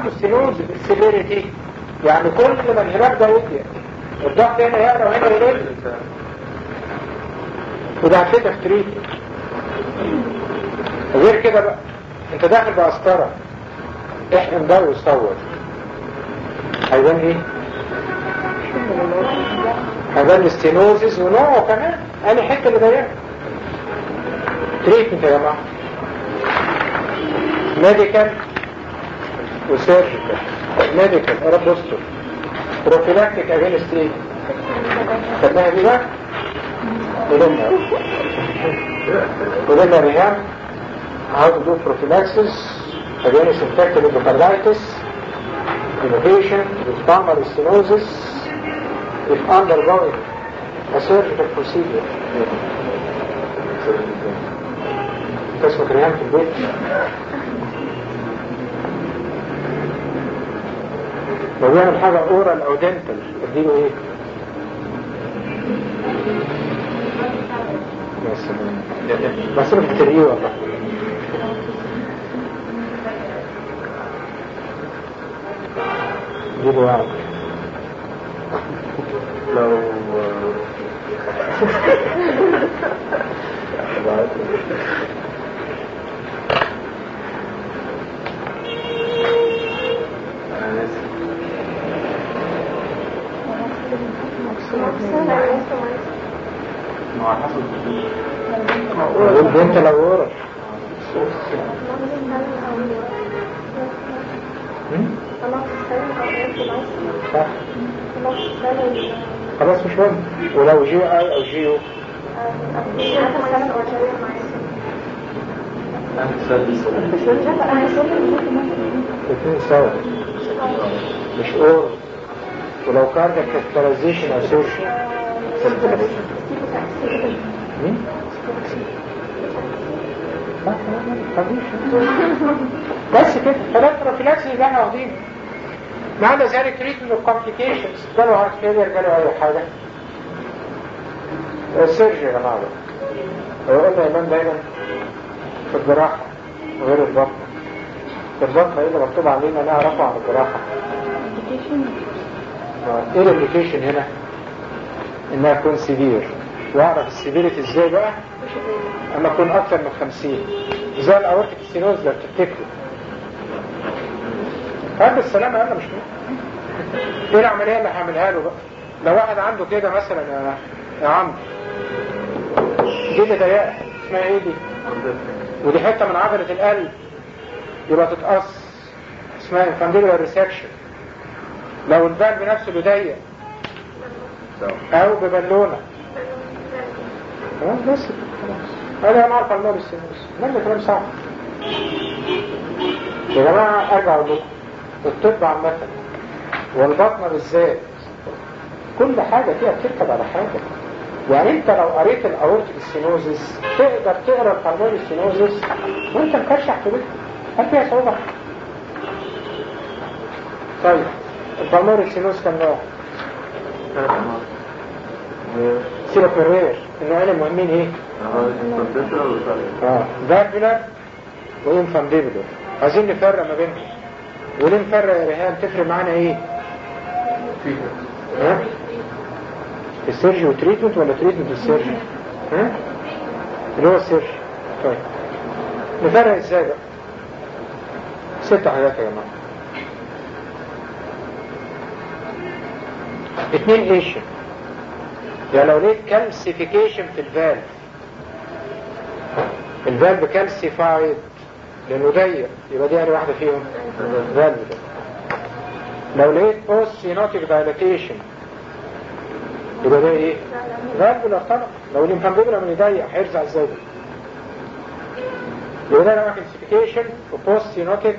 عنده ستينوز بالسيفيريتي يعني كل ما الهباب ده يضيق الضغط هنا يعلى وهنا يقل وده هتفتح تريد غير كده بقى انت داخل بقسطرة احنا ده وصور هيبان ايه هيبان ستينوزيس ونوعه كمان انا حته اللي ضيقها تريتمنت يا جماعه ميديكال وسيرجيكال ميديكال رب بوستر بروفيلاكتيك اجينست ايه خدناها دي بقى قولنا قولنا ريهام how to do prophylaxis against infected endocarditis innovation with pulmonary stenosis if undergoing a surgical procedure اسمك ريهام في البيت لو بيعمل حاجة اورال او دنتال اديله ايه بس بس انا بتريه والله اديله واحد لو انا ناسي ما هو على حسب والدنتال او اورال صح خلاص مش مهم ولو جي اي او جي يو الاثنين سوا مش اور ولو كاردياك كاسترايزيشن او سيرجي مين؟ بس كده ثلاث بروفيلاكسيس اللي احنا واخدينه ما عدا ذلك تريتمنت اوف كومبليكيشنز جاله هارت فيلير جاله اي حاجه السيرجي يا جماعه بقى هو قلنا ايمان دايما في الجراحه غير البطن في البطن ايه اللي مكتوب علينا نعرفه عن الجراحه آه، ايه الابليكيشن هنا انها تكون سيفير واعرف السيفيريتي ازاي بقى اما تكون اكتر من 50 زي الاورتيك ستينوز ده بتفتكروا قبل السلامة انا مش مهم ايه العملية اللي هعملها له بقى لو واحد عنده كده مثلا يا يا عم دي اللي ضيقها اسمها ايه دي ودي حتة من عضلة القلب يبقى تتقص اسمها انفانديبولار ريسكشن لو الفالف نفسه بيضيق او ببالونة خلاص بس خلاص انا ما اعرف المال السينوس ده كلام صعب يا جماعة ارجع اقول لكم الطب عامة والبطنة بالذات كل حاجة فيها بتركب على حاجة يعني انت لو قريت الاورتيك السينوزيس تقدر تقرا القلبان السينوزيس وانت مكشح في بيتك هل فيها صعوبة؟ طيب البلمور السينوز كان نوع سيبك من الرير النوعين المهمين ايه؟ اه فالفولار وانفانديبولار عايزين نفرق ما بينهم وليه نفرق يا ريهام تفرق معانا ايه؟ ها؟ السيرجي وتريتمنت ولا تريتمنت والسيرجي؟ ها؟ اللي هو السيرجي طيب نفرق ازاي بقى؟ ست حاجات يا جماعه اتنين ايشن يعني لو لقيت كالسيفيكيشن في الفالف الفالف كالسيفايد لانه ضيق يبقى دي انا واحده فيهم الفالف ده لو لقيت اوسينوتيك دايلاتيشن يبقى ده ايه فالف لا طبعا لو الانفامبيبولا من يضيق هيرجع ازاي ده يبقى ده نوع كالسيفيكيشن وبوست سينوتيك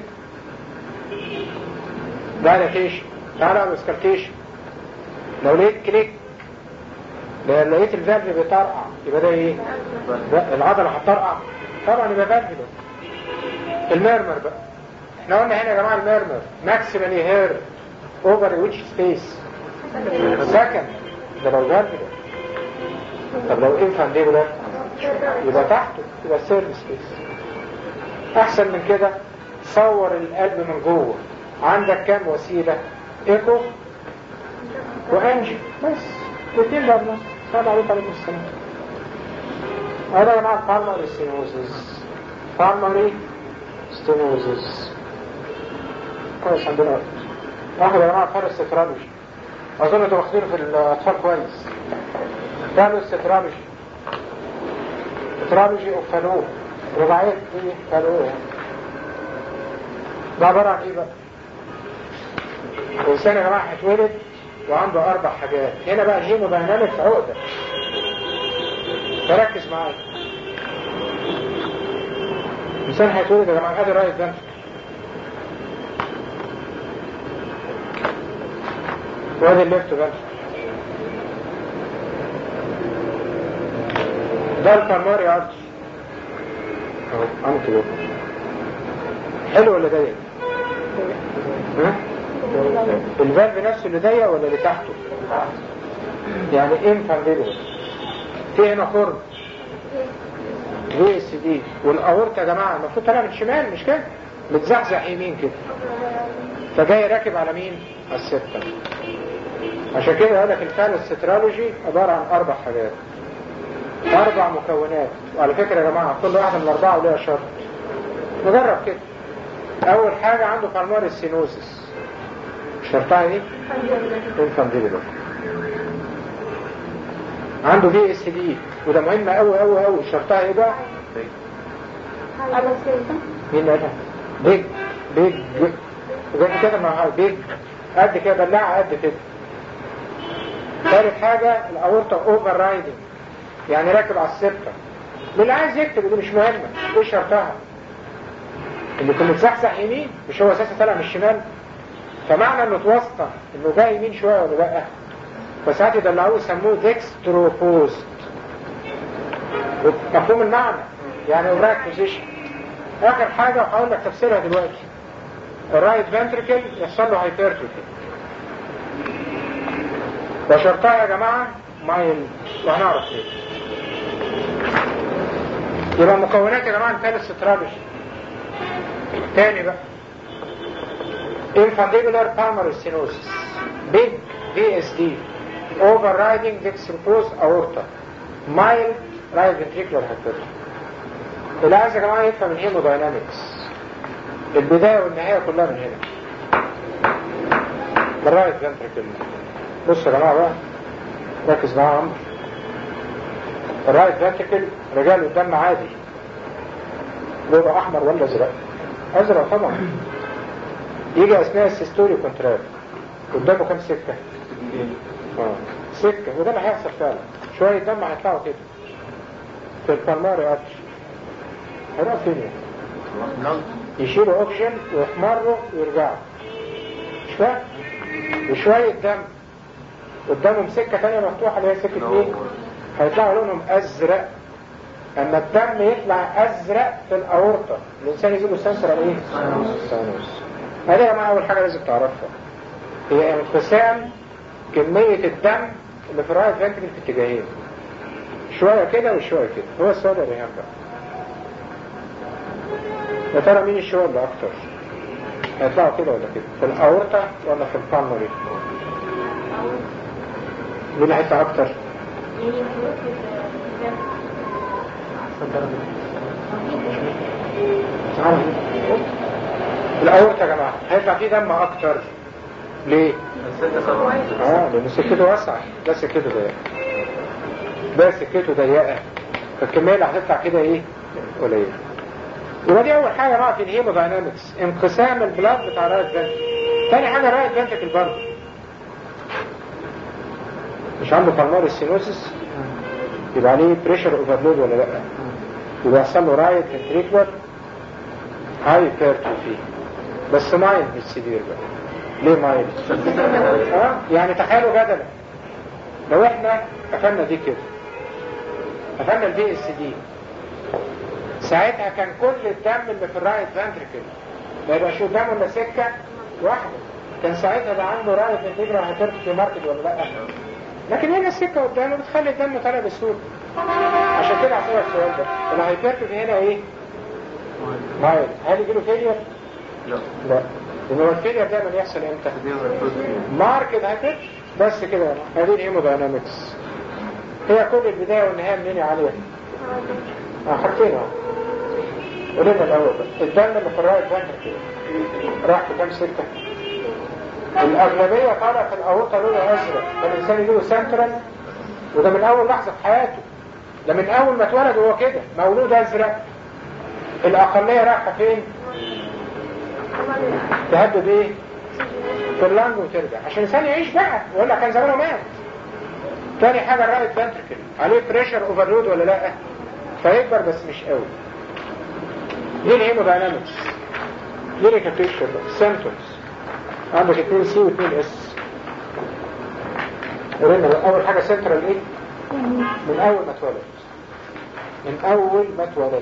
دايلاتيشن تعالى على الاسكالتيشن لو لقيت كليك لو لقيت الفالف بيطرقع يبقى ده ايه ده العضله هتطرقع طبعا يبقى فالف ده الميرمر بقى احنا قلنا هنا يا جماعه الميرمر ماكسيمالي هير اوفر ويتش سبيس سكند ده لو فالف ده طب لو انفانديبولار يبقى تحته يبقى سيرف سبيس احسن من كده صور القلب من جوه عندك كام وسيلة ايكو وانجي بس الاثنين ده بس صلى عليك عليكم السلام هذا يا جماعة primary stenosis primary stenosis كويس عندنا وقت واحد يا جماعة فارس سترالوجي أظن انتوا واخدينه في الأطفال كويس فارس سترالوجي سترالوجي اوف فالو رباعية ايه فالو يعني ده عبارة عن ايه بقى؟ الإنسان يا جماعة هيتولد وعنده أربع حاجات هنا بقى الهيموداينامكس عقدة فركز معايا الإنسان هيتولد يا جماعة ادي رايت ده وادي الليفت ده ده الفرماري ارتش اهو عامل كده حلو ولا ضيق؟ ها؟ الفالف نفسه اللي ضيق ولا اللي تحته؟ يعني ايه مفندله؟ في هنا خرم في اس دي والاورطه يا جماعه المفروض طالع من الشمال مش كده؟ متزحزح يمين كده فجاي راكب على مين؟ على السته عشان كده يقول لك الفال السترولوجي عباره عن اربع حاجات اربع مكونات وعلى فكره يا جماعه كل واحده من الاربعه وليها شرط نجرب كده اول حاجه عنده بالمار السينوسيس شرطها ايه؟ انفانديبلر عنده في اس دي وده مهم قوي قوي قوي شرطها ايه بقى؟ مين قالها؟ بيج بيج وجنب كده مع بيج قد كده بلاعه قد كده ثالث حاجة الأورطة اوفر رايدنج يعني راكب على السبتة اللي عايز يكتب دي مش مهمة ايه شرطها اللي يكون متزحزح يمين مش هو اساسا طالع من الشمال فمعنى انه توسطى انه جاي يمين شوية ولا لا فساعات يدلعوه يسموه ديكستروبوست مفهوم المعنى يعني اوراك بوزيشن اخر حاجة وهقول لك تفسيرها دلوقتي الرايت فنتريكل يحصل له هايبرتروفي وشرطها يا جماعة مايل وهنعرف ليه يبقى مكونات يا جماعة الثالث سترالوجي تاني بقى infundibular pulmonary stenosis big VSD overriding dextrose aorta mild right ventricular hypertrophy اللي عايز يا جماعة يفهم الهيموداينامكس البداية والنهاية كلها من هنا بالرايت فنتريكل بصوا يا جماعة بقى ركز معايا عمرو الرايت فنتريكل رجال قدام عادي لونه احمر ولا ازرق ازرق طبعا يجي اثناء السيستولي كونترال قدامه كام سكة اه سكة وده اللي هيحصل فعلا شوية دم هيطلعوا كده في البلماري ارتش هيروح فين يعني؟ يشيلوا اوكسجين ويحمروا ويرجعوا مش فاهم وشوية دم قدامهم سكة تانية مفتوحة اللي هي سكة ايه هيطلعوا لونهم ازرق اما الدم يطلع ازرق في الاورطة الانسان يجيله سنسر على ايه سانوس هذه يا جماعة اول حاجة لازم تعرفها هي انقسام كمية الدم اللي في الرايت فنتريكل في اتجاهين شوية كده وشوية كده هو السؤال اللي بقى يا ترى مين الشوية اللي اكتر هيطلعوا كده ولا كده في الاورطة ولا في البالمري مين اللي هيطلع اكتر الاورطة يا جماعة هيطلع فيه دم اكتر ليه اه لان سكته واسعة ده سكته ضيقة ده سكته ضيقة فالكمية اللي هتطلع كده ايه قليلة يبقى دي اول حاجة بقى في الهيموداينامكس انقسام البلاد بتاع الرايت فنتركل تاني حاجة الرايت فنتركل برضه مش عنده بالماري سينوسيس يبقى عليه بريشر اوفرلود ولا لا يبقى يحصل له رايت فنتريكولر هايبرتروفي بس مايل مش سيفير بقى ليه مايل؟ اه يعني تخيلوا جدلا لو احنا قفلنا دي كده قفلنا البي اس دي ساعتها كان كل الدم اللي في الرايت فانتريكل ما يبقاش قدامه الا سكه واحده كان ساعتها بقى عنده رايت فانتريكل هايبرتروفي ماركت ولا لا؟ لكن هنا السكه قدامه بتخلي الدم طالع بسهوله عشان كده هسألك السؤال ده الهايبرتروفي هنا ايه؟ مايل هل يجيله فيلير؟ لا لا لان هو الفيلير دايما يحصل امتى؟ دي المفروض ماركت هاتف بس كده هذه الهيموداينامكس هي كل البداية والنهاية منين يا علي؟ اه حاجتين اهو قولنا الأول بقى الدم اللي في الرايت فانتركل راح في كام سكة؟ الأغلبية طالع في الأورطة لونه أزرق فالإنسان يجيله سنترال وده من أول لحظة في حياته ده من أول ما اتولد هو كده مولود أزرق الأقلية رايحة فين؟ تهدد إيه؟ في اللانج وترجع عشان الإنسان يعيش بقى ولا كان زمانه مات تاني حاجة الرايت فانتركل عليه بريشر اوفرلود ولا لا فيكبر بس مش قوي دي الهيموداينامكس دي ريكابيتشر سيمتومز عندك 2 سي و 2 اس قلنا اول حاجة سنترال ايه من اول ما اتولد من اول ما اتولد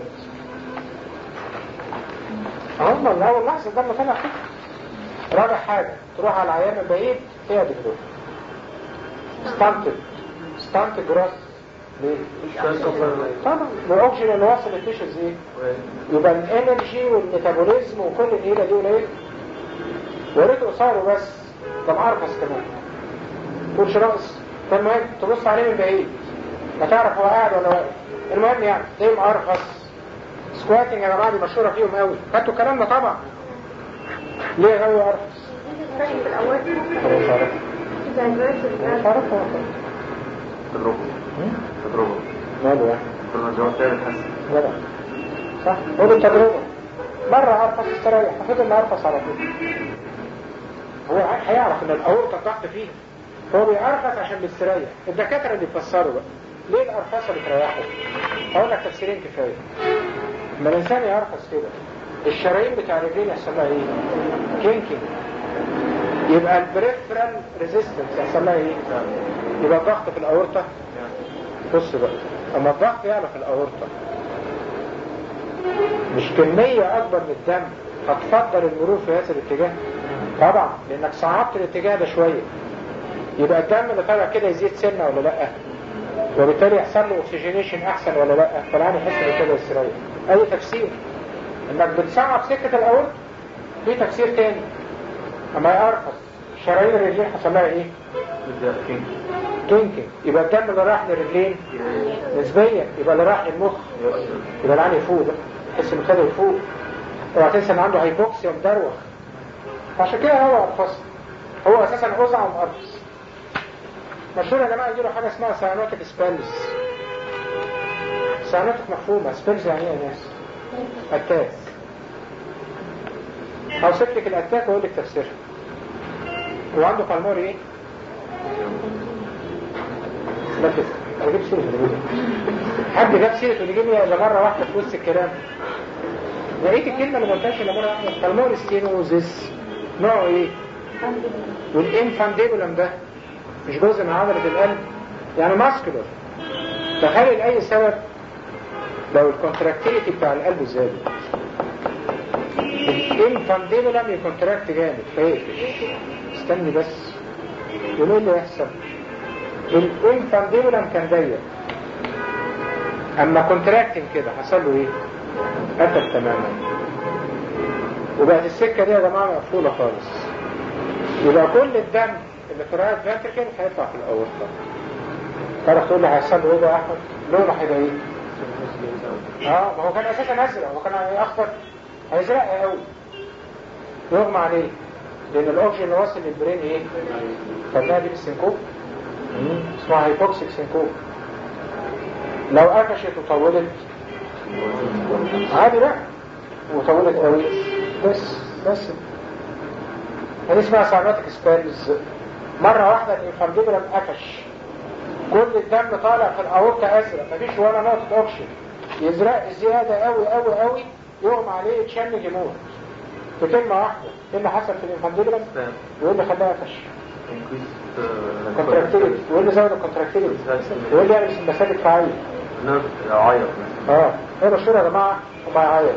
هم من اول لحظة ده اللي طلع كده رابع حاجة تروح على العيان البعيد فيها دكتور ستانتد ستانت جراس ليه؟ طبعا الاوكسجين اللي واصل للتيشوز ايه؟ يبقى الانرجي والميتابوليزم وكل الليله دول ايه؟ وريت قصاره بس ده معرفص كمان تقولش رأس فالمهم تبص عليه من بعيد ما تعرف هو قاعد ولا واقف المهم يعني ايه معرفص سكواتنج يا جماعه دي مشهوره فيهم قوي خدتوا الكلام ده طبعا ليه غاوي ارفص؟ خلاص عرفت مش عارفها تضربه تضربه ماله يعني كل ما الجواب تعمل تحس جدع صح هو بالتجربة مرة أرفص استريح حفظ إن أرفص على طول هو هيعرف إن الأورطة تحت فيه هو بيأرفص عشان بيستريح الدكاترة اللي بيفسروا بقى ليه الأرفصة بتريحه؟ هقول لك تفسيرين كفاية لما الإنسان يأرفص كده الشرايين بتاع الرجلين يحصل لها إيه؟ كينكينج يبقى البريفرال ريزيستنس يحصل لها إيه؟ يبقى الضغط في الأورطة بص بقى اما الضغط يعلى في الاورطة مش كمية اكبر من الدم هتفضل المرور في هذا الاتجاه طبعا لانك صعبت الاتجاه ده شوية يبقى الدم اللي طالع كده يزيد سنة ولا لا وبالتالي يحصل له اكسجينيشن احسن ولا لا فالعين يحس بكده يستريح اي تفسير انك بتصعب سكة الاورطة في تفسير تاني اما يقرفص شرايين الرجلين حصل لها ايه يبدأ كينج كينكينج يبقى الدم اللي راح للرجلين نسبيا يبقى اللي راح للمخ يبقى العين يفوق بقى تحس انه ابتدى يفوق اوعى تنسى ان عنده هايبوكسيا مدروخ عشان كده هو ارفص هو اساسا اوزع ومقرفص مشهور يا جماعه يجيله حاجه اسمها سيانوتيك سبيلز سيانوتيك مفهومه سبيلز يعني ايه يا ناس؟ اتاك هوصف لك الاتاك واقول لك تفسيرها وعنده بالموري ايه؟ لا كده اجيب سيرة النجيب حد جاب سيرة النجيب الا مرة واحدة في وسط الكلام لقيت الكلمة اللي ما قلتهاش الا مرة واحدة بالموري ستينوزيس نوعه ايه؟ والانفانديبولم ده مش جزء من عضلة القلب يعني ماسكولر تخيل لأي سبب لو الكونتراكتيليتي بتاع القلب زاد الانفانديبولم يكونتراكت جامد فيقفش استني بس يقول ايه اللي يحصل الانفانديبولم كان ضيق اما كونتراكتنج كده حصل له ايه قفل تماما وبقت السكه دي يا جماعه مقفوله خالص يبقى كل الدم اللي في رايت فانتركل هيطلع في الاورطه تعرف تقول لي هيحصل له ايه بقى يا احمد لونه هيبقى ايه اه ما هو كان اساسا ازرق هو كان اخضر هيزرق قوي يغمى عليه لان الاوكسجين اللي واصل للبرين ايه خدناها دي بالسنكوب اسمها هيبوكسيك سنكوب لو قفشت وطولت عادي بقى وطولت قوي بس بس هذه اسمها ساينوتيك سبيلز مرة واحدة الانفانديبولم قفش كل الدم طالع في الاورطة ازرق مفيش ولا نقطة اوكسجين يزرق زيادة قوي قوي قوي يغمى عليه يتشنج يموت في كلمة واحدة ايه اللي حصل في الانفانديبولم يقول لي خليها قفش كونتراكتيليتي يقول لي زود الكونتراكتيليتي يقول لي يعني مسالك فعالية نفس عيط اه ايه مشهور يا جماعة وما يعيط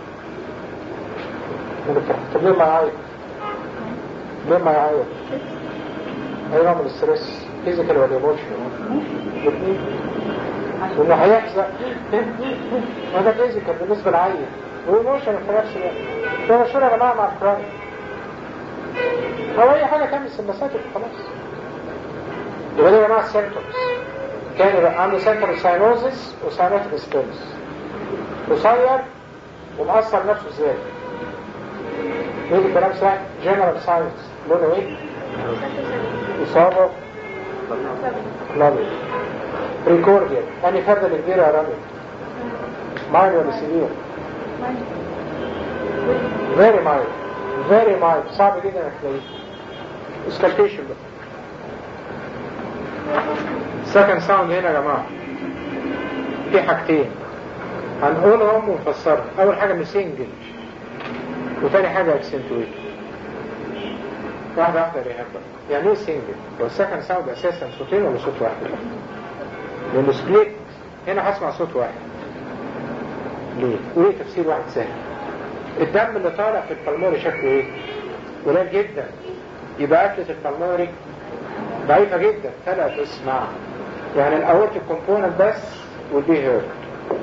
طب ليه ما يعيط ليه ما يعيط اي نوع من الستريس فيزيكال ولا ايموشنال الاثنين وانه هيحزق وده فيزيكال بالنسبة للعيل وايموشنال في نفس الوقت ده مشهور يا جماعة مع الكراين او اي حاجه تعمل سمباساتيك خلاص يبقى ده يا جماعه السيمتومز كان يبقى عنده سنتر ساينوزس وساينوتيك ستونز قصير ومأثر نفسه ازاي ايه الكلام سهل جنرال ساينس لونه ايه اصابه كلابي بريكورديا اني فرده كبيره يا رامي ماين ولا سيفير فيري ماين فيري ماين صعب جدا انك تلاقيه اسكالتيشن بقى سكند ساوند هنا يا جماعه في حاجتين هنقولهم ونفسرهم اول حاجه مسنجل وتاني حاجه اكسنتويت واحده واحده ريهاب بقى يعني ايه سنجل هو السكند ساوند اساسا صوتين ولا صوت واحد لان سبليت هنا هسمع صوت واحد ليه وايه تفسير واحد سهل الدم اللي طالع في البلموري شكله ايه قليل جدا يبقى قفله البلموري ضعيفه جدا فلا تسمع يعني الاورتيك كومبوننت بس will be heard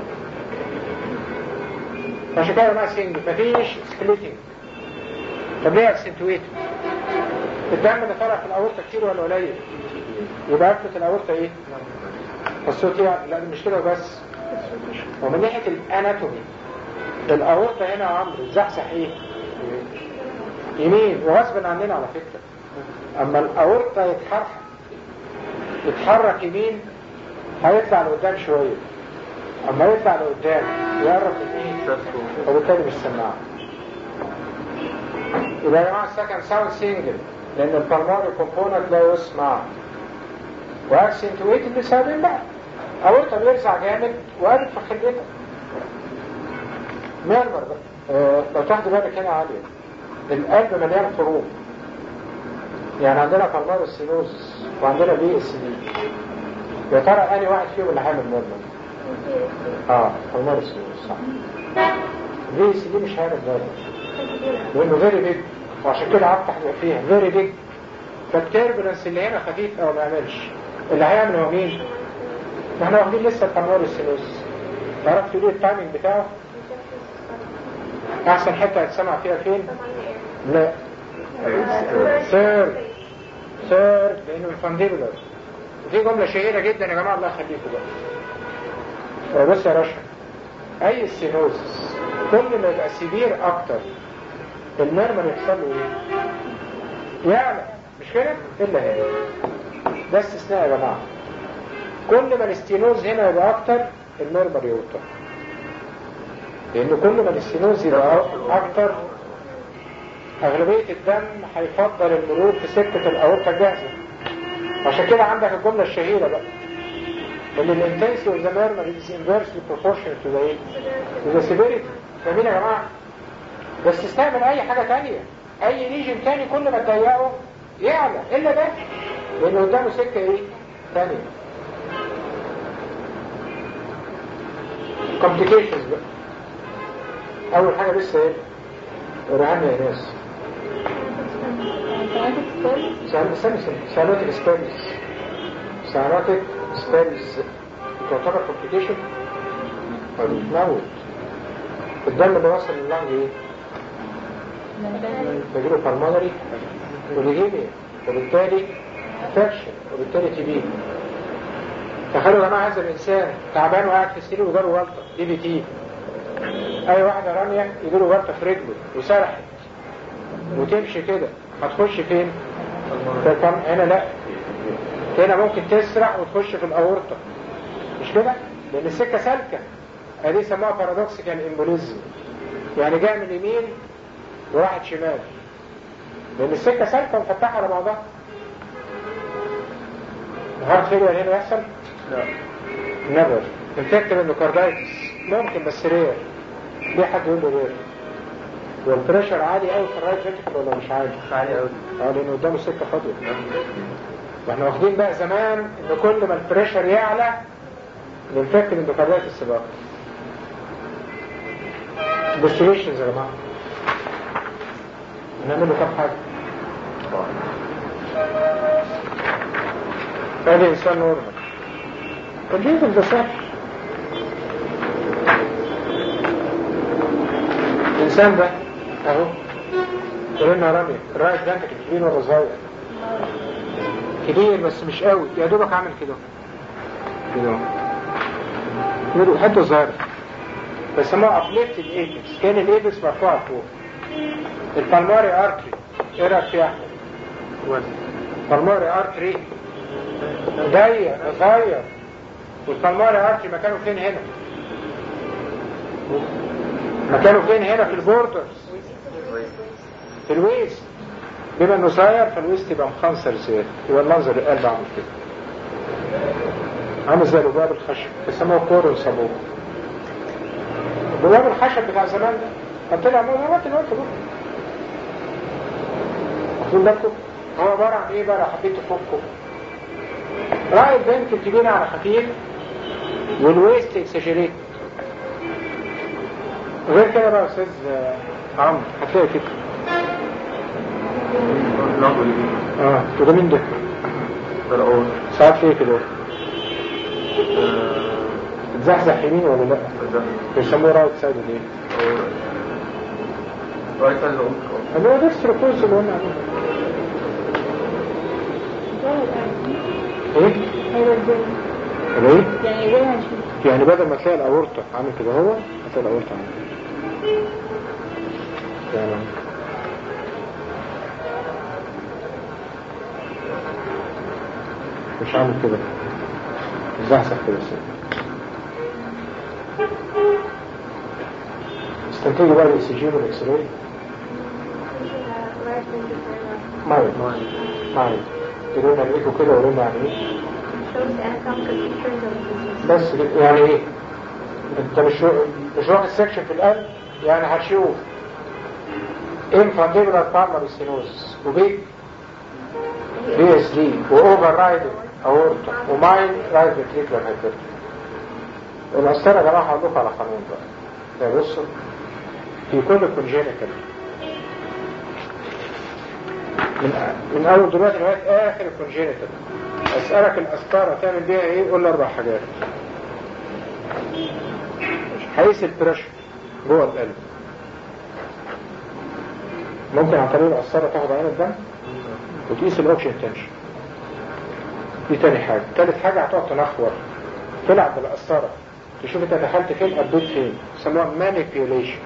عشان كده ما سنجل مفيش سبليتنج طب ليه اكسنتويت الدم اللي طالع في الاورطه كتير ولا قليل يبقى قفله الاورطه ايه الصوت يعني لا مش كده بس ومن ناحيه الاناتومي الاورطه هنا يا عمرو تزحزح ايه يمين وغصب عننا على فكره اما الاورطه يتحرك يتحرك يمين هيطلع لقدام شويه اما يطلع لقدام يقرب من ايه وبالتالي مش سماعه يبقى يا جماعه السكند ساوند سنجل لان البلماري كومبوننت لا يسمع واكسنتويت بسببين بقى اورطه بيرزع جامد وقالت في خلقتها ميرمر بقى آه لو تاخدوا بالك هنا عاليه القلب مليان خروج يعني عندنا بالمار السينوز وعندنا بي اس دي يا ترى انهي واحد فيهم اللي هيعمل ميرمر اه بالمار السينوز صح بي اس دي مش هيعمل ميرمر لانه فيري بيج وعشان كده قعدت احنا فيها فيري بيج فالتيربلنس اللي هنا خفيف او ما يعملش اللي هيعمل هو مين؟ ما احنا واخدين لسه التنوير السينوس تعرف تقول التايمنج بتاعه؟ احسن حته هتسمع فيها فين؟ لا ثيرد ثيرد لانه الفانديبولار وفي جمله شهيره جدا يا جماعه الله يخليكم بقى بص يا رشا اي سينوزس كل ما يبقى سيفير اكتر المرمى يحصل له ايه؟ يعلى مش كده؟ الا هنا ده استثناء يا جماعه كل ما الاستينوز هنا يبقى اكتر المرمر يوطى لان كل ما الاستينوز يبقى اكتر اغلبية الدم هيفضل المرور في سكة الاورطة الجاهزة عشان كده عندك الجملة الشهيرة بقى ان الانتنسي of the murmur is inversely proportional to the ايه؟ to the severity فاهمين يا جماعة؟ بس تستعمل اي حاجة تانية اي ريجن تاني كل ما تضيقه يعلى الا ده لان قدامه سكة ايه؟ تانية complications بقى اول حاجة لسه ايه ورهان يا ناس استنى سيانوتيك سبيلز سيانوتيك سبيلز تعتبر complication بتموت الدم اللي وصل لللنج ايه بيجيله بالمونري وليجيميا وبالتالي انفكشن وبالتالي تي بي تخيلوا يا جماعه هذا الانسان تعبان وقاعد في السرير وجاله ورطه دي بي تي اي واحده رانيا يجيله ورطه في رجله وسرحت وتمشي كده هتخش فين؟ في الفم... هنا لا هنا ممكن تسرح وتخش في الاورطه مش كده؟ لان السكه سالكه ادي يسموها بارادوكسيكال امبوليزم يعني جاي من اليمين وراحت شمال لان السكه سالكه ومفتحه على بعضها هارت فيلير هنا يحصل؟ لا نيفر انفكتيف اندوكاردايتس ممكن بس رير ليه حد يقول له رير والبريشر عالي قوي في الرايت فينتركل ولا مش عالي؟ عالي قوي اه لان قدامه سكه فاضيه واحنا واخدين بقى زمان ان كل ما البريشر يعلى الانفكتيف اندوكاردايتس بقى ديستريشنز يا جماعه هنعمل له كام حاجه ادي انسان نورمال الجيزم ده سهل الانسان ده اهو قلنا رامي الرايت ده انت كبير ولا صغير كبير بس مش قوي يا دوبك عامل كده كده كده حته صغيره بيسموها ابليفت الايبكس كان الايبكس مرفوعه فوق البلماري ارتري ايه رايك فيها البلماري ارتري ضيق صغير والبلماري ارتري مكانه فين هنا مكانه فين هنا في البوردرز في الويست بما انه صغير فالويست يبقى مخنصر زيادة يبقى المنظر القلب عامل كده عامل زي لباب الخشب بيسموه كورن صابون لباب الخشب بتاع زمان ده كان طلع موضوع دلوقتي دلوقتي بقى واخدين بالكم هو عبارة عن ايه بقى لو حبيت تفكه رايت بنت تجيب على خفيف والويست اكسجريت غير كده بقى يا استاذ عمرو هتلاقي كده اه وده مين ده؟ ده الأول ساعات فيه كده تزحزح يمين ولا لا؟ ده بيسموه رايت سايد ليه؟ رايت سايد الأول اللي هو ده السيروكوز اللي قلنا عليه ايه؟ اللي ايه؟ يعني زي ما نشوف يعني بدل ما تلاقي الاورطه عامل كده هو هتلاقي الاورطه عامل كده يعني مش عامل كده زحزح كده بس استنتجوا بقى الاي سي جي والاكس راي مايل مايل قلنا الايكو كده وقلنا يعني ايه بس كده. يعني ايه انت مش مش واخد سكشن في القلب يعني هتشوف انفانديبولار بالمر ستينوز وبيج بي اس دي واوفر رايدنج اورتا وماين رايت فيتريكولار هايبرتي الاسطره يا جماعه هقول لكم على قانون بقى ده بصوا في كل كونجينيتال من من اول دلوقتي لغايه اخر الكونجينيتال اسالك الاسطره تعمل بيها ايه قول لي اربع حاجات هيقيس البريشر جوه القلب ممكن عن طريق القسطره تاخد عين الدم وتقيس الاوكسجين تنشن دي تاني حاجه تالت حاجه هتقعد تنخور تلعب بالقسطره تشوف انت دخلت فين قضيت فين يسموها مانيبيوليشن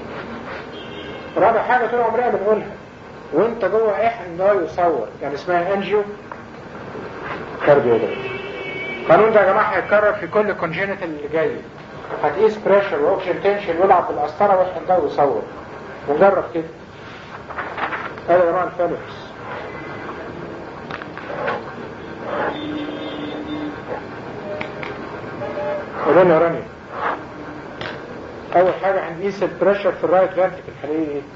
رابع حاجه طول عمرنا بنقولها وانت جوه احن ده يصور يعني اسمها انجيو كارديولوجي القانون ده يا جماعه هيتكرر في كل كونجينيتال اللي جاي هتقيس بريشر واوكسجين تنشن ويلعب بالقسطره واحن ده ويصور ونجرب كده هذا يا جماعه الفالكس قولنا يا رانيا اول حاجه هنقيس البريشر في الرايت فانتيكل هنلاقيه ايه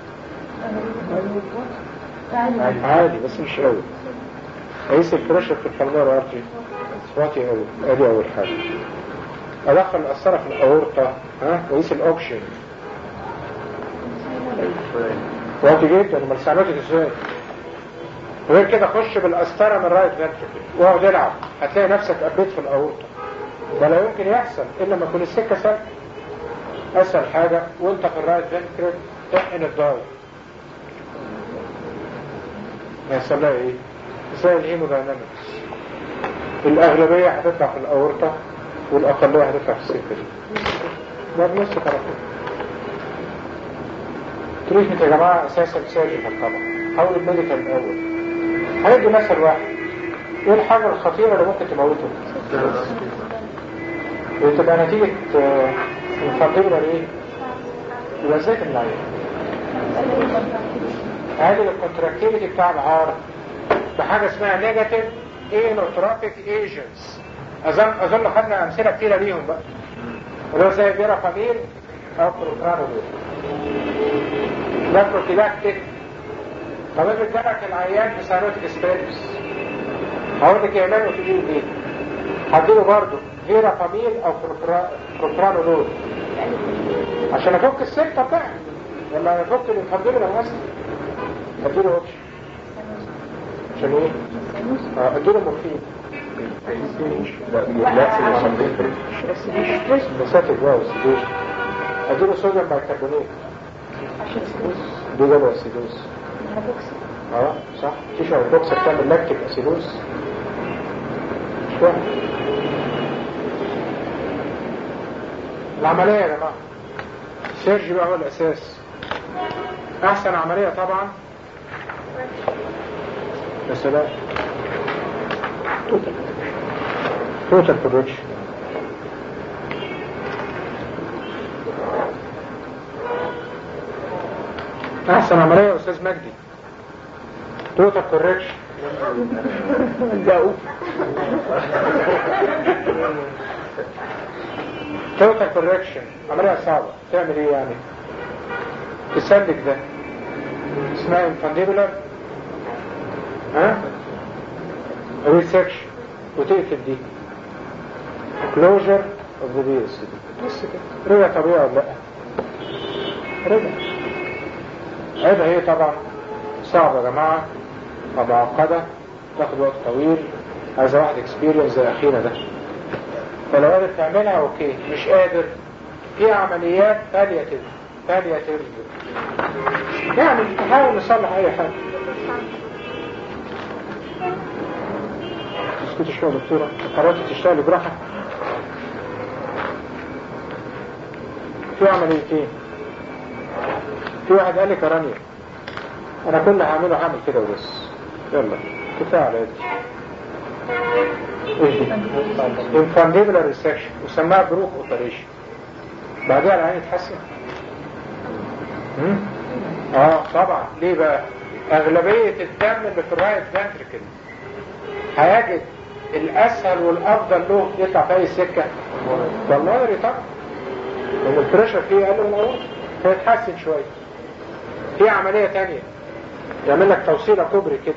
عالي بس مش قوي قيس البريشر في الفلمار ارتري واطي قوي ادي اول حاجه ادخل القسطره في الاورطه ها وقيس الاوكشن واطي جدا امال ساعدتك ازاي غير كده خش بالقسطره من الرايت فانتريكل واقعد العب هتلاقي نفسك قبيت في الاورطه ده لا يمكن يحصل الا لما يكون السكه سالكه اسهل حاجه وانت في الرايت فانتريكل تحقن الضايع هيحصل لها ايه؟ زي الهيموداينامكس الاغلبيه هتطلع في الاورطه والاقليه هتطلع في السكه دي ده بنص طرفين تريتمنت يا جماعه اساسا سيرجيكال طبعا حاول الميديكال الاول هندي مثل واحد ايه الحاجه الخطيره اللي ممكن تموته؟ وتبقى نتيجه الفانديبولار ايه؟ يبقى ازاي تمنعيه؟ عادل الكونتراكتيفيتي بتاع العار بحاجه اسمها نيجاتيف اينوتروبيك ايجنتس اظن اظن خدنا امثله كتيره ليهم بقى اللي هو زي فيرافامين او بروترانولول ده بروفيلاكتيك طب افرض جالك العيان في سيروتيك ستريبس هقول لك يعملوا تجيبه ايه؟ هديله برضه فيرافامين او بروترانولول عشان افك السكه بتاعي ولا افك الفانديبولار مثلا اديله اوبشن عشان ايه؟ اه اديله مورفين بساتك واو سيدوش اديله صوديوم بايكربونات دي جابوا اسيدوز اه صح تشعر البوكسر تعمل لاكتيك اسيدوز مش فاهم العملية يا جماعة السيرج بقى هو الأساس أحسن عملية طبعا يا سلام توتال توتال كوركشن أحسن عملية يا أستاذ مجدي توتال كوركشن توتال كوركشن عملية صعبة تعمل ايه يعني تسلك ده اسمها انفانديبولار ها ريسكشن وتقتل دي كلوجر اوف ذا بيس بس كده رجع طبيعي ولا لا رجع عيبها ايه طبعا صعبة يا جماعة ومعقدة تاخد وقت طويل عايزة واحد اكسبيرينس زي اخينا ده فلو قادر تعملها اوكي مش قادر في عمليات بالياتيف بالياتيف يعني تحاول نصلح اي حاجة اسكت شوية يا دكتورة قررت تشتغل براحة في عمليتين في واحد قال لي كرانيا انا كل اللي هعمله هعمل كده وبس يلا كفايه على يدي ايه دي انفانديبولار ريسكشن وسماها بروك اوبريشن بعدها العين يتحسن اه طبعا ليه بقى اغلبيه الدم اللي في الرايت فانتركل هيجد الاسهل والافضل له يطلع في اي سكه والله طبعا لان البريشر فيه اقل من الاول فيتحسن شويه في عمليه تانية يعمل لك توصيله كوبري كده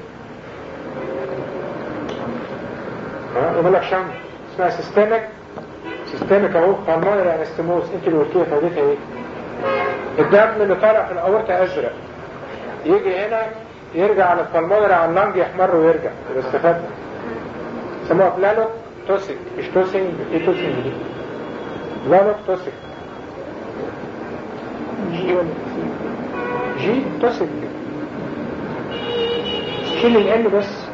يعمل لك شنط اسمها سيستمك سيستمك اهو هرمونال انستموس انت اللي قلتيها فايدتها ايه الدم اللي طالع في الاورطه ازرق يجي هنا يرجع على البلمونري على اللنج يحمر ويرجع يبقى استفدنا سموها بلالوك توسيك مش توسينج ايه توسينج دي بلالوك توسيك جي ولا جي توسيك شيل الان بس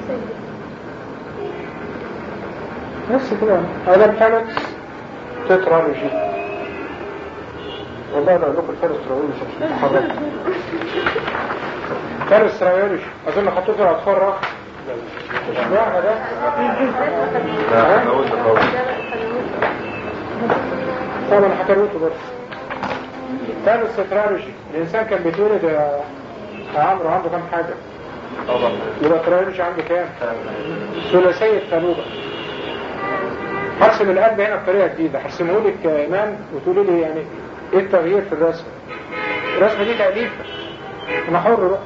بس كده هذا الكانت تترالوجي والله لو لكم الفارس تراويلوجي مش محرك فارس تراويلوجي اظن حطيته في الاطفال راح مش معنى ده لا انا قلت خالص طبعا انا حكروته برضه فارس تراويلوجي الانسان كان بيتولد يا يا عمرو عنده كام حاجه طبعا يبقى تراويلوجي عنده كام ثلاثية فالوبة هرسم القلب هنا بطريقة جديدة هرسمه لك كإمام وتقولي لي يعني ايه التغيير في الرسم الرسمة دي تأليف انا حر بقى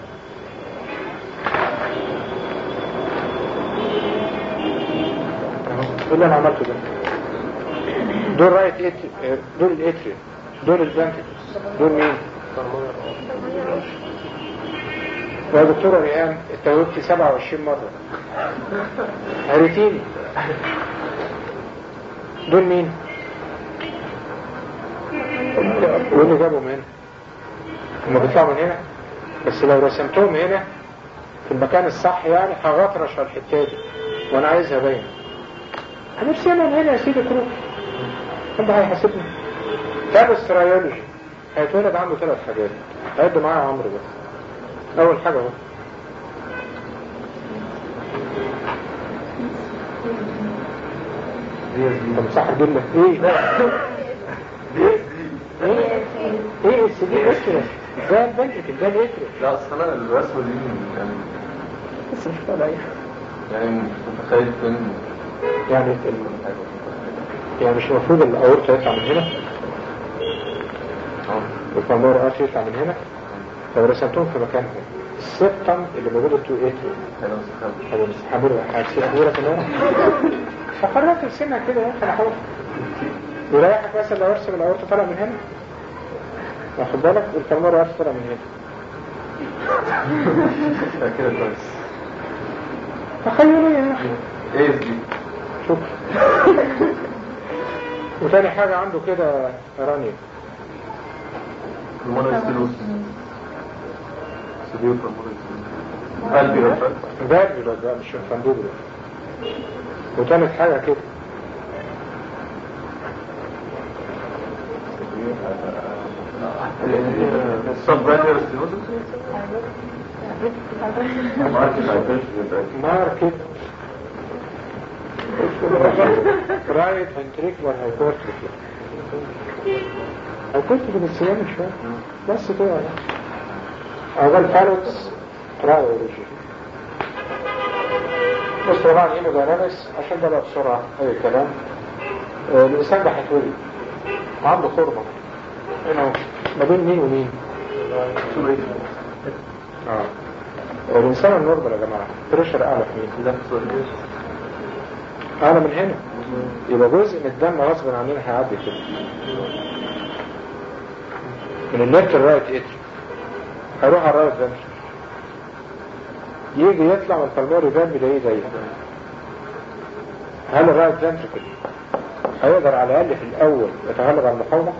اهو ايه اللي انا عملته ده دول رايت إتري... دول الاتريا دول الفانتيكوس دول مين يا دكتورة ريان اتجاوبتي 27 مرة قريتيني دول مين؟ وايه اللي جابهم هنا؟ هما بيطلعوا من هنا بس لو رسمتهم هنا في المكان الصح يعني هغطرش على الحتة دي وانا عايزها باينة هنرسمها من هنا يا سيدي كروك حد هيحاسبني كتاب استريولوجي هيتولد عنده ثلاث حاجات عد معايا عمرو بقى اول حاجة اهو طب صح الجملة ايه ايه ايه ايه السديد اسره ده البنتك ده الاسره لا اصل انا الرسمه دي يعني بس مش طالع ايه يعني مش متخيل فين يعني ال- يعني مش المفروض الاورطة يطلع من هنا اه والفالمور ارتي يطلع من هنا لو رسمتهم في مكانهم السبتم اللي موجودة تو ايه انا مستخبي هو مش حامل هرسمها لك كمان فقررت ارسمها كده يا اخي انا حاول يريحك مثلا لو ارسم الاورطة طالع من هنا واخد بالك والفالمور ارتي طالع من هنا لا كده كويس تخيلوا يا اخي ايه دي شوف وتاني حاجة عنده كده رانيا المرة ستيلوس سبيوت المرة قلبي رفعت فالفولار بقى مش فاندوبولار وتالت حاجة كده السب راديو ستيلوس ماركت رايت فنتريكولار هايبرتروفي هايبرتروفي بس جامد شوية بس كده يعني هذا الفالوكس رايولوجي بص طبعا هيموداينامكس عشان ده بقى بسرعة أي كلام آه، الإنسان ده هيتولد عنده خرمة هنا أهو. ما بين مين ومين؟ اه الإنسان النورمال يا جماعة بريشر أعلى في مين؟ ده سؤال أعلى من هنا يبقى جزء من الدم غصب عننا هيعدي كده من الليفت الرايت اتر هيروح على الرايت فنتر يجي يطلع من البلموري فان ده ايه ضيق هل الرايت فنتركل هيقدر على الاقل في الاول يتغلب على المقاومه؟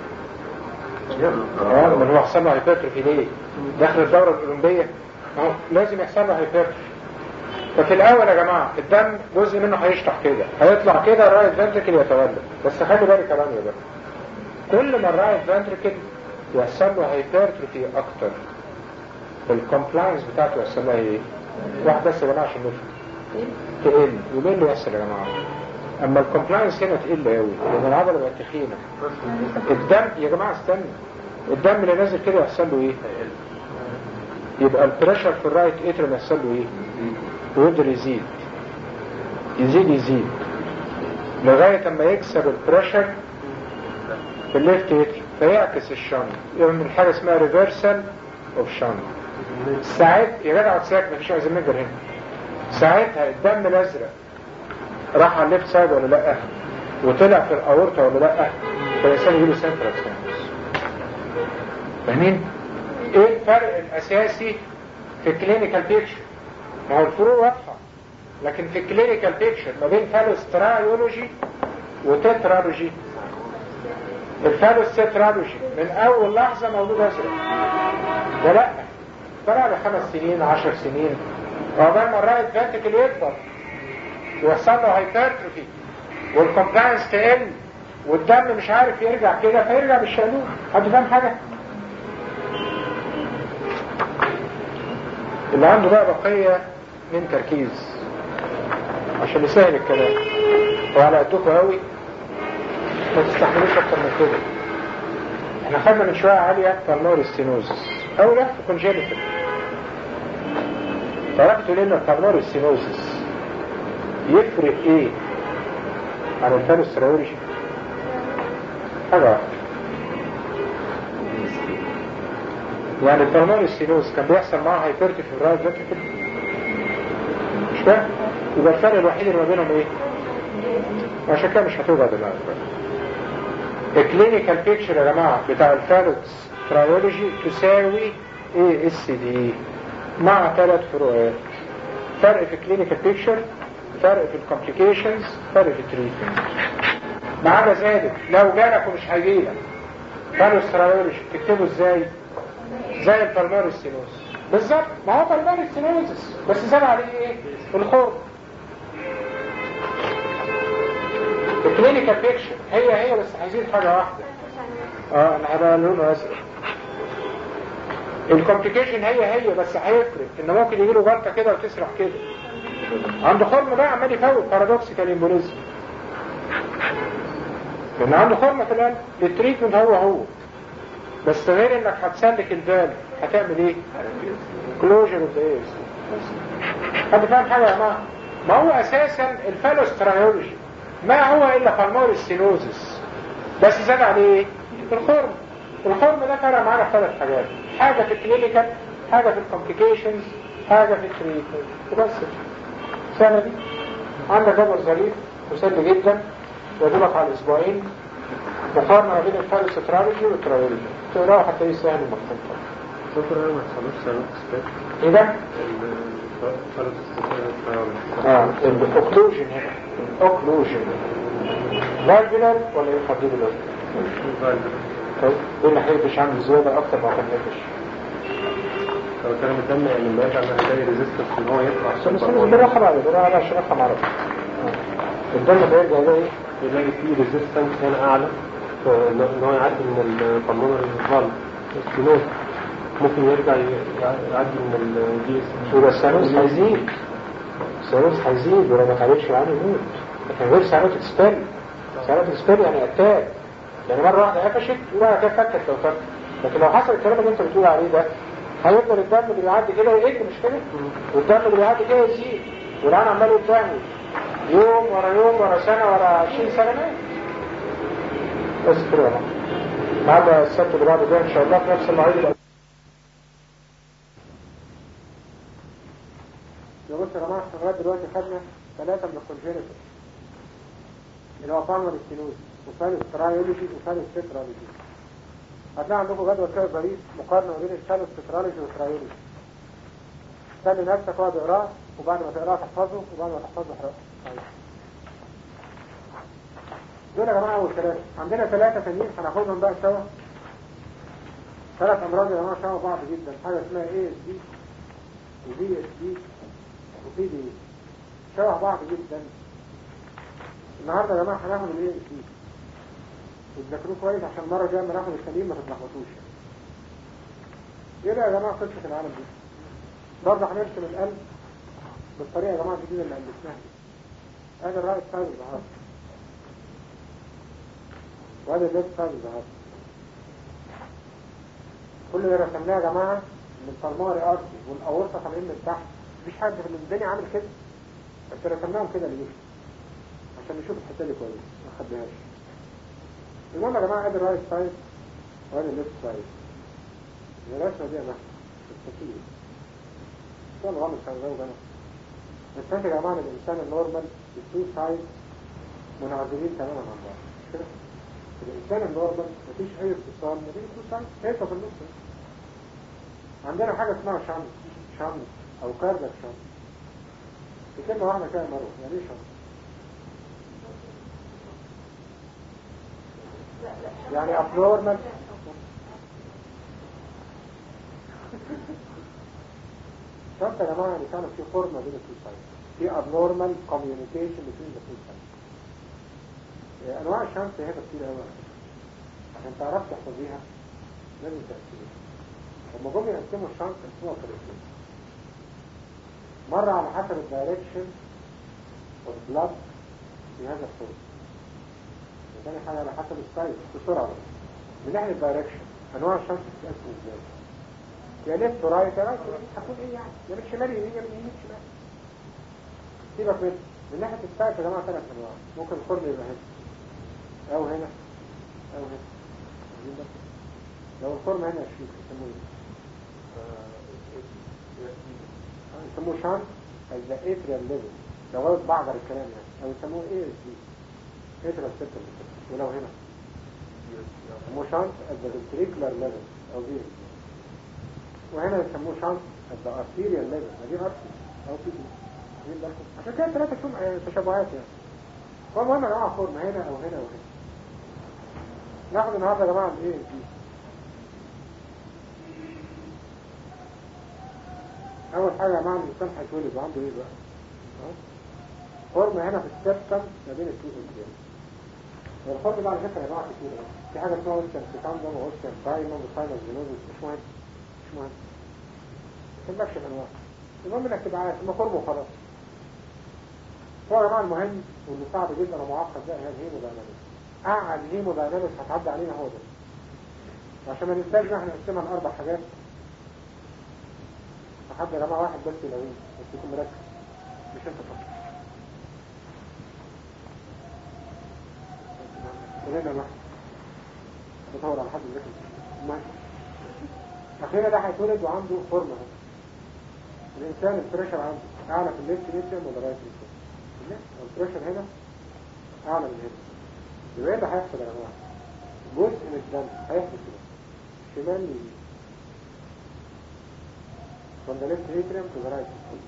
اه من هو حصل له هايبرتروفي ليه؟ داخل الدوره الاولمبيه اهو لازم يحصل له هايبرتروفي ففي الاول يا جماعه الدم جزء منه هيشطح كده هيطلع كده الرايت فنتركل يتولد بس خلي بالك كلام يا بقى كل ما الرايت فنتركل يحصل له هايبرتروفي اكتر الكومبلاينس بتاعته يحصل لها ايه؟ واحد بس يا جماعه عشان نفهم تقل وده اللي يحصل يا جماعه اما الكومبلاينس هنا تقل قوي لان العضله بقت تخينه الدم يا جماعه استنى الدم اللي نازل كده يحصل له ايه؟ يبقى البريشر في الرايت اترم يحصل له ايه؟ ويقدر يزيد يزيد يزيد لغاية اما يكسر البريشر في الليفت اتر فيعكس الشنط يعمل حاجة اسمها ريفرسال اوف شنط ساعات يا جدع ساعات مفيش عايزين نقدر هنا ساعتها الدم الازرق راح على الليفت سايد ولا لا وطلع في الاورطه ولا لا فالانسان يجيله سنترال ساينس فاهمين؟ ايه الفرق الاساسي في الكلينيكال بيكشر؟ ما هو الفروق واضحه لكن في الكلينيكال بيكشر ما بين فالوسترايولوجي وتترالوجي الفالوس تترالوجي من اول لحظه مولود ازرق ده لا طلع له خمس سنين عشر سنين عقبال ما الرايت فاتيكل يكبر ويحصل له هايبرتروفي والكومبلاينس تقل والدم مش عارف يرجع كده فيرجع بالشالوت حد فاهم حاجه؟ اللي عنده بقى بقيه من تركيز عشان يسهل الكلام وعلى قدكم قوي ما تستحملوش اكتر من كده احنا خدنا من شويه عاليه بالمور ستينوزس او لا كونجينيتال تعرفوا ليه ان البالمور ستينوزس يفرق ايه عن الفالوستريولوجي حاجه واحده يعني البالمور ستينوز كان بيحصل معاه هايبرتي في الرايت فنتركل مش فاهم يبقى الفرق الوحيد اللي ما بينهم ايه عشان كده مش هتوجع دماغك الكلينيكال بيكتشر يا جماعه بتاع الفالوكس ترايولوجي تساوي اي اس دي مع ثلاث فروقات فرق في الكلينيكال بيكتشر فرق في الكومبليكيشنز فرق في التريتمنت ما عدا ذلك لو جالك ومش هيجيلك فالوكس ترايولوجي تكتبه ازاي زي البلماري ستينوز بالظبط ما هو بلماري ستينوزس بس زاد عليه ايه الخرم الكلينيكال بيكشر هي هي بس هيزيد حاجه واحده اه انا هبقى لونه ازرق الكومبليكيشن هي هي بس هيفرق ان ممكن يجيله جلطه كده وتسرح كده عنده خرم بقى عمال يفوت بارادوكسيكال امبوليزم لان عنده خرم في القلب التريتمنت هو هو بس غير انك هتسلك الفالف هتعمل ايه؟ كلوجر اوف ذا ايرز حد فاهم حاجه يا جماعه؟ ما هو اساسا الفالوسترايولوجي ما هو الا بالمور ستينوزس بس زاد عليه ايه؟ الخرم الخرم ده فرق معانا في ثلاث حاجات حاجه في الكلينيكال حاجه في الكومبليكيشنز حاجه في التريتمنت وبس السنه دي عندك جدول ظريف مسلي جدا يدلك على الاسبوعين مقارنه ما بين الفالوسترايولوجي والترايولوجي تقراه هتلاقيه سهل ومفهوم دكتور انا ما حصلوش سيروكس ايه ده؟ فات اه الاوكلوجن هنا الاوكلوجن فالفولار ولا انفانديبولار طيب ايه اللي هيقفش عنده زيادة اكتر ما كان يقفش لو كان الدم يعني ما يرجع من هيلاقي ريزيستنس ان هو يطلع بس بس بالراحة بقى بالراحة بقى عشان افهم عربي الدم بيرجع يلاقي ايه؟ يلاقي فيه ريزيستنس هنا اعلى فإن- ان هو يعدي من البلمونري فالف ستينوز ممكن يرجع ي- يعدي من الدي اس يبقى السيروس هيزيد السيروس هيزيد ولو ما تعالجش العين يموت لكن غير سيروتك سبيل سيروتك سبيل يعني اتاك يعني مرة واحدة قفشت وبعد كده فكت لو فكت لكن لو حصل الكلام اللي انت بتقول عليه ده هيفضل الدم اللي بيعدي كده يقل مش كده والدم اللي بيعدي كده يزيد والعين عمال قدامه يوم ورا يوم ورا سنة ورا 20 سنة مات بس كده يا جماعة. بعد السبت اللي بعده ده ان شاء الله في نفس المواعيد يبقى يا بص يا جماعه احنا لغايه دلوقتي خدنا ثلاثه من الكونجينيتال اللي هو بالمر ستينوز وثالث ترايولوجي وثالث تترالوجي هتلاقي عندكم جدول كده ظريف مقارنه ما بين الثالث تترالوجي والترايولوجي خلي نفسك اقعد اقراه وبعد ما تقراه تحفظه وبعد ما تحفظه اقراه طيب. دول يا جماعه اول ثلاثه عندنا ثلاثه تانيين هناخدهم بقى سوا ثلاث امراض يا جماعه شبه بعض جدا حاجه اسمها ايه اس دي ودي اس دي وفي دي شبه بعض جدا النهارده يا جماعه هناخد الايه اس دي وتذاكروه كويس عشان المره الجايه لما ناخد التانيين ما تتلخبطوش ايه بقى يا جماعه قصه العالم دي برضه هنرسم القلب بالطريقه يا جماعه الجديده اللي الفناها دي ادي الرايت سايد ظهر وادي الليفت سايد ظهر كل اللي رسمناه يا جماعه من البلماري ارتي والاورطه طالعين من تحت مفيش حد في الدنيا عامل كده بس رسمناهم كده ليه عشان نشوف الحته دي كويس ما خدناهاش المهم يا جماعه ادي الرايت سايد وادي الليفت سايد الرسمه دي يا جماعه التكييف ده الغلط كان زي ده بس انت يا جماعه الانسان النورمال التو سايد منعزلين تماما عن بعض مش كده الانسان النورمال مفيش اي اتصال ما بين التو سايد هيك في النص عندنا حاجه اسمها شمس شمس او كاردك شمس في كلمه واحده كده مروه يعني ايه شمس يعني abnormal شرط يا جماعة يعني كان في فورمة بين التو سايد في abnormal communication between the two sides إيه، انواع الشمس هي كتير قوي عشان تعرف تحفظيها لازم تقسميها لما جم يقسموا الشمس قسموها طريقتين مرة على حسب الدايركشن والبلاد في هذا الصوت وثاني حاجة على حسب السايز بسرعة من ناحية الدايركشن انواع الشمس بتتقسم ازاي يا ليفت ورايت يا رايت هتكون ايه يعني يا من شمال يمين يا من يمين شمال سيبك من من ناحية السايز يا جماعة ثلاث انواع ممكن القرن يبقى هنا او هنا او هنا عايزين ده؟ لو القرن هنا 20 يسموه ايه؟ آه، يسموه شان ذا اتريال ليفل لو غلط بعض الكلام يعني او يسموه ايه اس دي اتريال سيستم ولو هنا يسموه شانس at the ventricular level او دي وهنا يسموه شانس at the arterial level ما دي ارتي او في دي واخدين بالكم؟ عشان كده ثلاثة فيهم آه، تشابهات يعني هو المهم يا جماعة فورمة هنا او هنا او هنا ناخد النهارده يا جماعة الايه دي اول حاجة يا جماعة الانسان هيتولد وعنده ايه بقى؟ ها؟ فورمة هنا في السبتم ما بين التو انتيان والفرق ده على فكرة يا جماعة كتير أوي. في حاجة اسمها اوستيان سيكاندوم واوستيان دايموند وساينس جينوزيس مش مهم مش مهم ما تهمكش الانواع المهم انك تبقى عارف ما فورمه وخلاص هو يا جماعة المهم واللي صعب جدا ومعقد ده هي الهيموداينامكس اعلى هيموداينامكس هتعدي علينا هو ده وعشان ما ننساش بقى احنا نقسمها لاربع حاجات لحد يا جماعة واحد بس يلاقيه بس يكون مركز مش انت فقط كلنا بقى ندور على حد ذكي المهم اخيرا ده هيتولد وعنده فورمه اهو. الانسان البريشر عنده اعلى في الليفت ميديم ولا رايت ميديم البريشر هنا اعلى من هنا يبقى ايه اللي هيحصل يا جماعه جزء من الدم هيحصل كده شمال يمين from the left atrium to the right atrium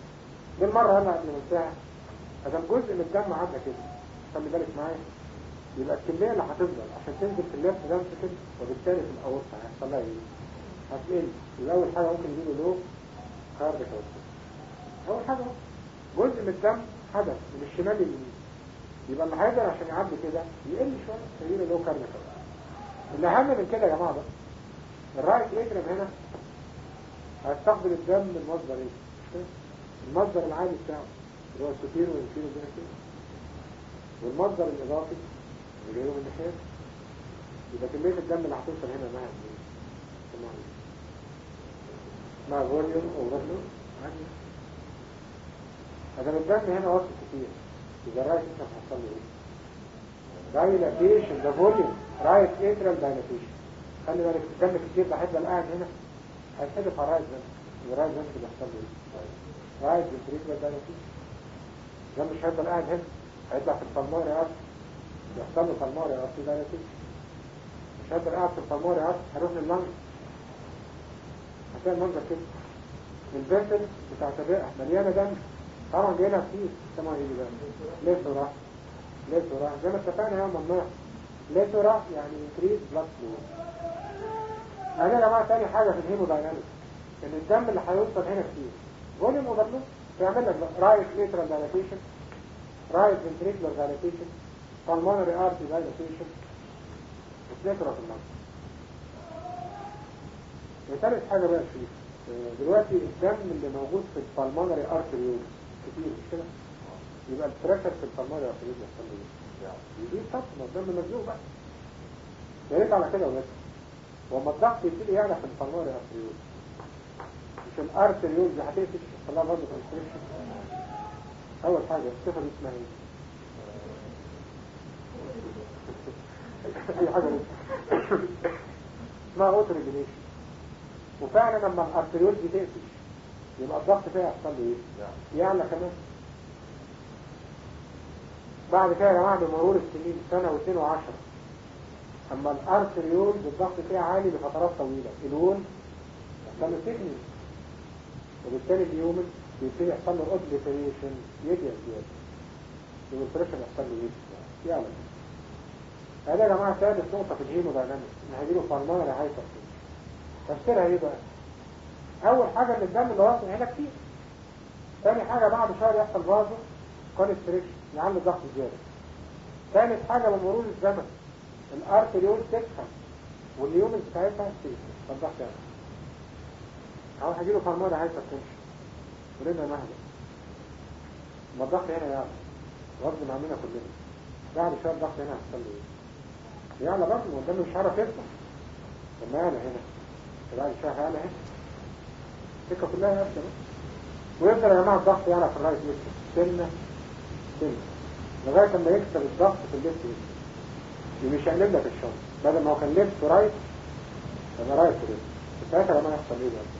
بالمرة هلا قبل ما انتهى ادم جزء من الدم عدى كده خلي بالك معايا يبقى الكمية اللي هتفضل عشان تنزل في الليفت دانس كده وبالتالي في الأورطة هيحصل لها ايه؟ هتقل يبقى أول حاجة ممكن يجيله له كارديك أول حاجة أهو. جزء من الدم حدث من الشمال لليمين يبقى اللي هيقدر عشان يعدي كده يقل شوية فيجيله له كارديك الأهم من كده يا جماعة بقى الرايت اترم هنا هيستقبل الدم من مصدر ايه؟ مش كده؟ المصدر العادي بتاعه اللي هو السوبير والانفيرو كده والمصدر الإضافي اللي جاي من الناحية دي. يبقى كمية الدم اللي هتوصل هنا معاها ايه؟ اسمها ايه؟ اسمها فوليوم اوفرلود عادي هذا الدم هنا وصل كتير يبقى الرايت انت هتحصل له ايه؟ دايلاتيشن ده فوليوم رايت اترال دايلاتيشن خلي بالك الدم كتير ده هيفضل قاعد هنا هيتحدف على الرايت ده الرايت ده اللي بيحصل له ايه؟ رايت فنتريكولار دايلاتيشن ده مش هيفضل قاعد هنا هيطلع في الفالماري ارت يحصل له فالماري ارت دايلاتيشن مش هيفضل قاعد في الفالماري ارت هيروح لللنج هتلاقي المنظر كده الفيسل بتاعت الرئة مليانة دم طبعا جاي لها كتير سمع ايه دي بقى ليه وراح ليه وراح زي ما اتفقنا يوم النار ليه وراح يعني increase blood flow انا يا جماعه تاني حاجه في الهيموداينامكس ان الدم اللي هيوصل هنا كتير فوليوم اوفرلود تعمل لك رايت ليترال دايلاتيشن رايت فنتريكولار دايلاتيشن pulmonary artery dilatation وفليكرا في النص ثالث حاجة بقى فيه دلوقتي الدم اللي موجود في البلمونري ارتريول كتير مش كده يبقى البريشر في البلمونري ارتريول يحصل له ايه؟ يزيد طب ما الدم مزنوق بقى يا ريت على كده وبس وما الضغط يبتدي يعلى في البلمونري ارتريول مش الارتريول دي هتقفش يحصل لها برضه كونستريكشن اول حاجة الصفة دي اسمها ايه؟ اي حاجة اسمها اوتو ريجوليشن وفعلا لما الارتريول دي تقفش يبقى الضغط فيها يحصل له ايه؟ يعلى كمان بعد كده يا جماعه بمرور السنين سنه واثنين وعشرة اما الارتريول الضغط فيها عالي لفترات طويله الول يحصل له تكني وبالتالي اليومن بيبتدي يحصل له اوبليتريشن يجي زياده يبقى البريشر يحصل له ايه؟ يعلى هذا يا جماعه ثالث نقطه في الهيموداينامكس ان هيجيله فارمانا هايبر تفسيرها ايه بقى اول حاجة ان الدم اللي واصل هنا كتير ثاني حاجة بعد شهر يحصل برضه كونستريكشن يعمل ضغط زيادة ثالث حاجة بمرور الزمن الارتريول تسخن واليوم بتاعتها تسخن فالضغط يعني اهو هيجيله فارمانا هايبر تنشن ولنا مهلا ما الضغط هنا يعلى غصب عننا كلنا بعد شوية الضغط هنا هيحصل له ايه؟ يعلى برضه والدم مش عارف يطلع طب ما يعلى هنا بعد شوية هيعلى هنا السكة كلها يا بقى ويفضل يا جماعة الضغط يعلى في الرايت ليفت سنة سنة لغاية لما يكسر الضغط في الليفت ليفت مش هيقلب لك الشنط بدل ما هو كان ليفت رايت يبقى رايت ليفت ساعتها لما يحصل ايه بقى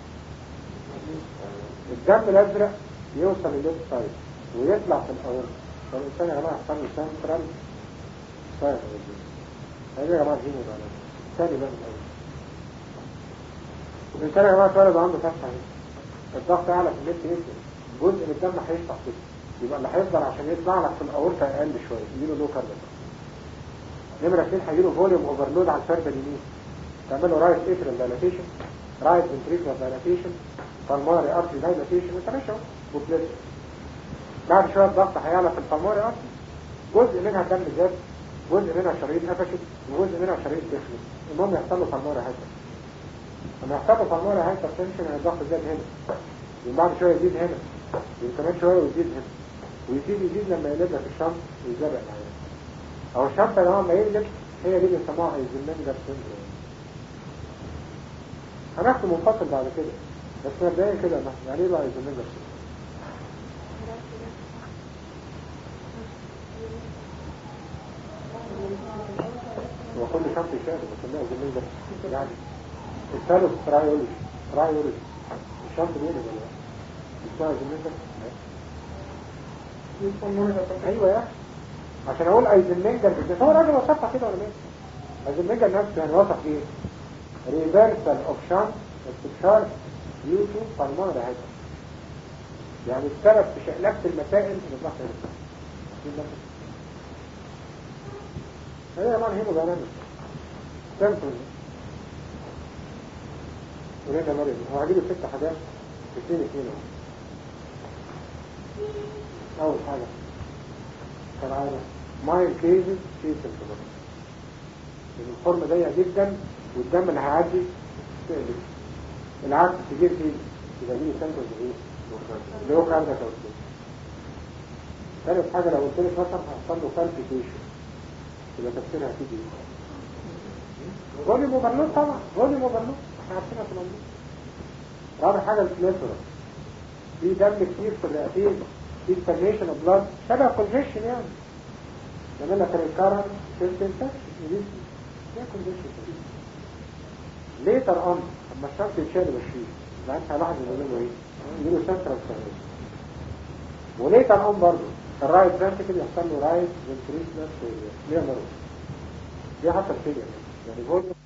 الدم الازرق يوصل للليفت سايد ويطلع في الاول فالانسان يا جماعة يحصل له سنترال سايد هذا يا جماعة جيني بقى الثاني بقى الاول الإنسان يا جماعة اتولد عنده فتحة اهي الضغط أعلى في الليفت يفرق جزء من الدم هيفتح كده يبقى اللي هيفضل عشان يطلع لك في الأورطة أقل شوية يجيله لو كاربون نمرة اثنين هيجيله فوليوم اوفرلود على الفردة اليمين تعمل له رايت اترال دايلاتيشن رايت فنتريكولار دايلاتيشن بالماري ارتري دايلاتيشن وانت ماشي اهو وبلس بعد شوية الضغط هيعلى في البالماري ارتري جزء منها الدم زاد جزء منها شرايين قفشت وجزء منها شرايين دخلت المهم يحصل له بالماري هايبر لما يحصل له بالماري هايبر تنشن الضغط زاد هنا وبعد شوية يزيد هنا وكمان شوية ويزيد هنا ويزيد يزيد لما يقلب لك الشمس ويزرق معايا او الشمس لما ما يقلب هي دي بيسموها ايزنمنجر سيندروم هناخده منفصل بعد كده بس مبدئيا كده يعني ايه بقى ايزنمنجر سيندروم وكل شمس يشاهد بسميها ايزنمنجر يعني الثالث ترايولوجي ترايولوجي الشمس بيقلب ولا لا؟ اسمها ايزنمنجر ايوه يا عشان اقول ايزنمنجر بالذات هو راجل وصفها كده ولا ايه ايزنمنجر نفسه يعني وصف ايه ريفرسال اوف شانس استبشار ديو تو بالمونري هايبر يعني السبب في شقلبة المسائل اللي الضغط هنا هي طبعا هيمو دايناميك سيمبل ولينا مريض هو هجيب ست حاجات اثنين اثنين اهو اول حاجة كالعادة مايل كيزز في سيمبل الفورم ضيق جدا والدم اللي هيعدي تقلب العكس كبير فيه يبقى دي سنترز ايه اللي هو كاردا كاوتين ثالث حاجة لو قلت لك مثلا هحصل له كالفيكيشن يبقى تفسيرها هتيجي فوليوم اوفرلود طبعا فوليوم اوفرلود احنا عارفينها في الأمور رابع حاجة البليسرا في دم كتير في الرئتين في ستاجنيشن اوف بلاد شبه كونجيشن يعني يعمل لك ريكارنت سيلف انفكشن ودي فيها كونجيشن ليتر اون اما الشخص يتشال ويشيل يبقى انت هلاحظ ان له ايه؟ يجيله سنترال ستاجنيشن وليتر اون برضه الرايت فانتكل يحصل له رايت فنتريكولار فيلير ليه مرض دي حصل فيلير يعني فوليوم